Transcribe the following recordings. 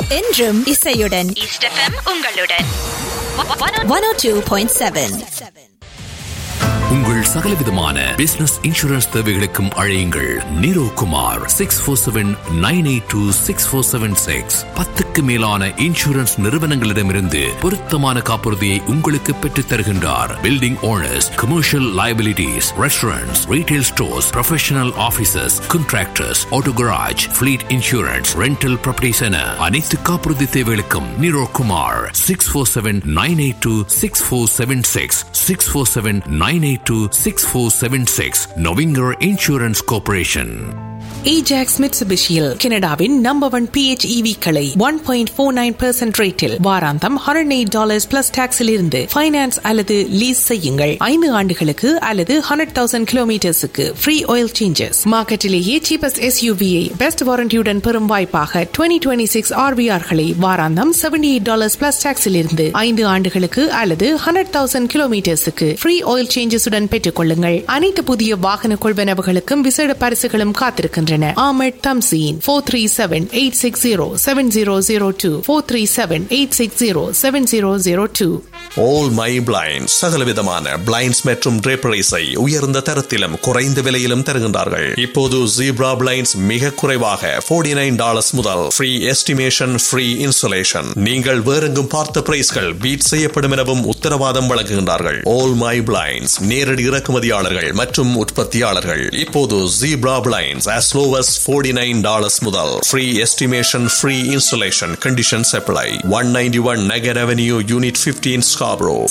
என்றும் இசையுடன் east FM உங்களுடன் one O two point seven உங்கள் சகலவிதமான பிசினஸ் இன்சூரன்ஸ் தேவைகளுக்கும் அழையுங்கள் Niro Kumar six four seven nine eight two six four seven six பத்துக்கு மேலான இன்சூரன்ஸ் நிறுவனங்களிடமிருந்து பொருத்தமான காப்புறுதியை உங்களுக்கு பெற்றுத் தருகின்றார் building owners commercial liabilities, restaurants, retail stores, professional offices, contractors, auto garage, fleet insurance, rental properties என அனைத்து காப்புறுதி தேவைகளுக்கும் Niro Kumar six four seven nine eight two six four seven six six four seven nine eight two six four seven six Novinger insurance corporation Ajax மிட்சுபிஷியில் கனடாவின் number one PHEV களை one point four nine percent ரேட்டில் வாராந்தம் hundred eight dollars plus டாக்ஸில் இருந்து finance அல்லது lease செய்யுங்கள் ஐந்து ஆண்டுகளுக்கு அல்லது ஹண்ட்ரட் தௌசண்ட் கிலோமீட்டர்ஸுக்கு ஃப்ரீ ஆயில் சேஞ்சஸ் மார்க்கெட்டிலேயே சீபஸ்ட் எஸ்யூவியை பெஸ்ட் வாரண்டியுடன் பெறும் வாய்ப்பாக டுவெண்ட்டி டுவெண்ட்டி சிக்ஸ் ஆர்விஆர்களை வாராந்தம் செவன்டி எயிட் டாலர்ஸ் பிளஸ் டாக்ஸில் இருந்து ஐந்து ஆண்டுகளுக்கு அல்லது ஹண்ட்ரட் தௌசண்ட் கிலோமீட்டர்ஸுக்கு ஃப்ரீ ஆயில் சேஞ்சஸுடன் பெற்றுக் கொள்ளுங்கள் அனைத்து புதிய வாகன கொள்வனவுகளுக்கும் விசேட பரிசுகளும் காத்திருக்கின்றன Ahmed Thamseen four three seven eight six zero seven zero zero two four three seven eight six zero seven zero zero two all my blinds சகலவிதமான பிளைண்ட்ஸ் மற்றும் draperies-ஐ உயர்ந்த தரத்திலும் குறைந்த விலையிலும் தருகின்றார்கள் இப்போது ஜீப்ரா பிளைண்ட்ஸ் மிக குறைவாக 49 நைன் டாலர்ஸ் முதல் ஃப்ரீ எஸ்டிமேஷன் ஃப்ரீ இன்சுலேஷன் நீங்கள் வேறெங்கும் பார்த்த பிரைஸ்கள் பீட் செய்யப்படும் எனவும் உத்தரவாதம் வழங்குகின்றார்கள் ஆல் மை பிளைண்ட்ஸ் நேரடி இறக்குமதியாளர்கள் மற்றும் உற்பத்தியாளர்கள் இப்போது zebra blinds as low as 49 nine dollars முதல் free estimation free insulation conditions apply one ninety one nugget avenue unit 15 Scarborough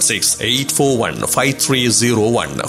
416-841-5301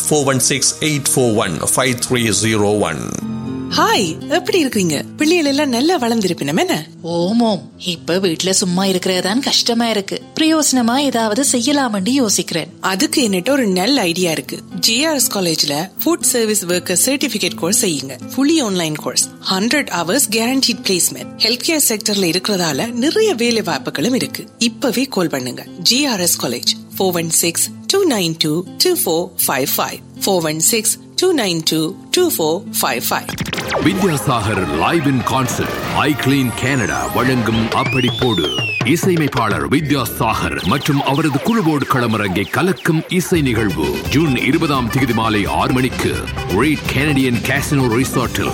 416-841-5301 hi எப்படி இருக்கீங்க பிள்ளைகள் எல்லாம் நல்லா வளர்ந்திருப்பினம் என்ன ஓமோம் இப்ப வீட்ல சும்மா இருக்கிறதான் கஷ்டமா இருக்கு பிரயோசனமா ஏதாவது செய்யலாம்னு யோசிக்கிறேன் அதுக்கு என்னட்ட ஒரு நல்ல ஐடியா இருக்கு ஜிஆர்எஸ் காலேஜ்ல food service worker certificate course செய்யுங்க fully online course hundred hours guaranteed placement health care செக்டர்ல இருக்கிறதால நிறைய வேலை வாய்ப்புகளும் இருக்கு இப்பவே கால் பண்ணுங்க GRS college four one six two nine two two four five five four one six two nine two two four five five Vidyasagar live in concert I clean Canada வழங்கும் அப்படி போடு இசையமைப்பாளர் வித்யாசாகர் மற்றும் அவரது குழுவோடு களமிறங்கி கலக்கும் இசை நிகழ்வு ஜூன் இருபதாம் தேதி மாலை ஆறு மணிக்கு ரேட் கனடியன் கேசினோ ரிசார்ட்டில்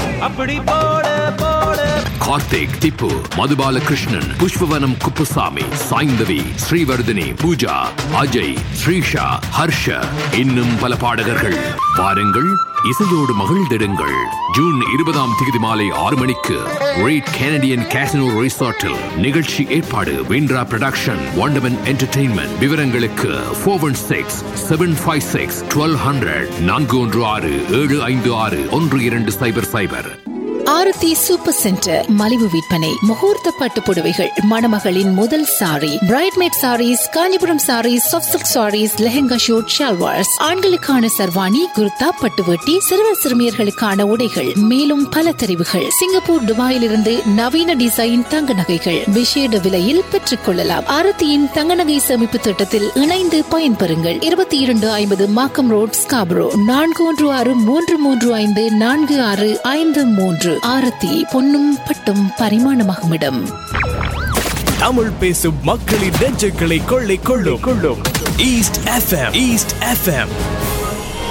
கார்த்திக் திப்பு மதுபாலகிருஷ்ணன் புஷ்பவனம் குப்புசாமி சாய்ந்தவி ஸ்ரீவர்தினி பூஜா அஜய் ஸ்ரீஷா ஹர்ஷ இன்னும் பல பாடகர்கள் பாருங்கள் இசையோடு மகிழ்ந்திடுங்கள் ஜூன் இருபதாம் தேதி மாலை ஆறு மணிக்கு ரேட் கனடியன் கேசினோ ரிசார்ட்டில் நிகழ்ச்சி ஏற்பாடு விண்ட்ரா ப்ரொடக்ஷன் வாண்டமன் என்டர்டெயின்மெண்ட் விவரங்களுக்கு four one six seven five six twelve hundred நான்கு ஒன்று ஆறு ஏழு ஐந்து ஆறு ஒன்று இரண்டு சைபர் சைபர் ஆரத்தி சூப்பர் சென்டர் மலிவு விற்பனை முகூர்த்த பட்டு புடவைகள் மணமகளின் முதல் sari bridesmaid saris Kanchipuram saris soft silk saris lehenga suit salwars ஆண்களுக்கான சர்வாணி குர்தா பட்டுவட்டி சிறுவர் சிறுமியர்களுக்கான உடைகள் மேலும் பல தெரிவுகள் சிங்கப்பூர் துபாயிலிருந்து நவீன டிசைன் தங்க நகைகள் விசேட விலையில் பெற்றுக் கொள்ளலாம் ஆரத்தியின் தங்க நகை சேமிப்பு திட்டத்தில் இணைந்து பயன்பெறுங்கள் இருபத்தி இரண்டு ஐம்பது மாக்கம் ரோட் ஸ்காப்ரோ நான்கு ஒன்று ஆறு மூன்று மூன்று ஐந்து நான்கு ஆறு ஐந்து மூன்று ஆரத்தி பொன்னும் பட்டும் பரிமாணமாகும் இடம் தமிழ் பேசும் மக்களின் நெஞ்சுகளை கொள்ளை கொள்ளும் கொள்ளும் ஈஸ்ட் எஃப்எம் ஈஸ்ட் எஃப்எம்